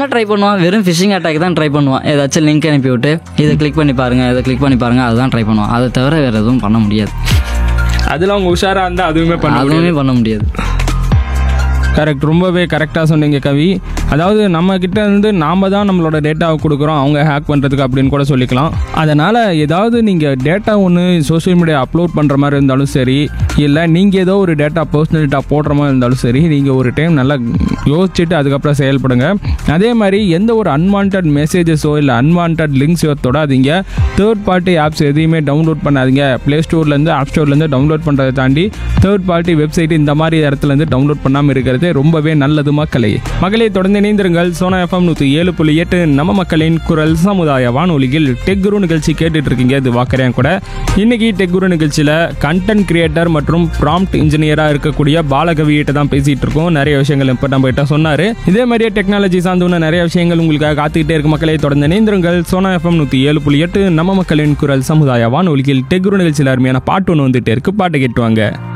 என்ன ட்ரை பண்ணுவான் வெறும் ஃபிஷிங் அட்டாக் தான் ட்ரை பண்ணுவான் ஏதாச்சும் லிங்க் அனுப்பி விட்டு இதை கிளிக் பண்ணி பாருங்க இதை கிளிக் பண்ணி பாருங்க அதுதான் ட்ரை பண்ணுவான் அதை தவிர வேற எதுவும் பண்ண முடியாது அதில் அவங்க உஷாராக இருந்தால் அதுவுமே பண்ண அதுவுமே பண்ண முடியாது கரெக்ட் ரொம்பவே கரெக்டாக சொன்னீங்க கவி அதாவது நம்ம கிட்ட இருந்து நாம தான் நம்மளோட டேட்டாவை கொடுக்குறோம் அவங்க ஹேக் பண்ணுறதுக்கு அப்படின்னு கூட சொல்லிக்கலாம் அதனால் ஏதாவது நீங்கள் டேட்டா ஒன்று சோஷியல் மீடியா அப்லோட் பண்ணுற மாதிரி இருந்தாலும் சரி இல்லை நீங்கள் ஏதோ ஒரு டேட்டா பர்சனல் டேட்டா போடுற மாதிரி இருந்தாலும் சரி நீங்கள் ஒரு டைம் நல்லா யோசிச்சுட்டு அதுக்கப்புறம் செயல்படுங்க அதே மாதிரி எந்த ஒரு அன்வான்ட் மெசேஜஸோ இல்லை அன்வான்ட் லிங்க்ஸோ தொடாதீங்க தேர்ட் பார்ட்டி ஆப்ஸ் எதையுமே டவுன்லோட் பண்ணாதீங்க ப்ளே ஸ்டோர்லேருந்து ஆப் ஸ்டோர்லேருந்து டவுன்லோட் பண்ணுறதை தாண்டி தேர்ட் பார்ட்டி வெப்சைட் இந்த மாதிரி இடத்துலேருந்து டவுன்லோட் பண்ணாமல் இருக்கிறது ரொம்பவே நல்லது மக்களே மகளே தொடர்ந்து இணைந்திருங்கள் சோனா எஃப்எம் நூற்றி ஏழு புள்ளி எட்டு நம்ம மக்களின் குரல் சமுதாய வானொலியில் டெக் குரு நிகழ்ச்சி கேட்டுட்டு இருக்கீங்க இது வாக்கறேன் கூட இன்னைக்கு டெக் குரு நிகழ்ச்சியில் கண்டென்ட் கிரியேட்டர் மற்றும் ப்ராம்ப்ட் இன்ஜினியராக இருக்கக்கூடிய பாலகவியிட்ட தான் பேசிட்டு இருக்கோம் நிறைய விஷயங்கள் இப்போ நம்ம கிட்ட சொன்னாரு இதே மாதிரியே டெக்னாலஜி சார்ந்த நிறைய விஷயங்கள் உங்களுக்காக காத்துக்கிட்டே இருக்க மக்களே தொடர்ந்து இணைந்திருங்கள் சோனா எஃப்எம் நூற்றி ஏழு புள்ளி எட்டு நம்ம மக்களின் குரல் சமுதாய வானொலியில் டெக் குரு நிகழ்ச்சியில் அருமையான பாட்டு ஒன்று வந்துட்டே இருக்கு பாட்டு கேட்டுவாங்க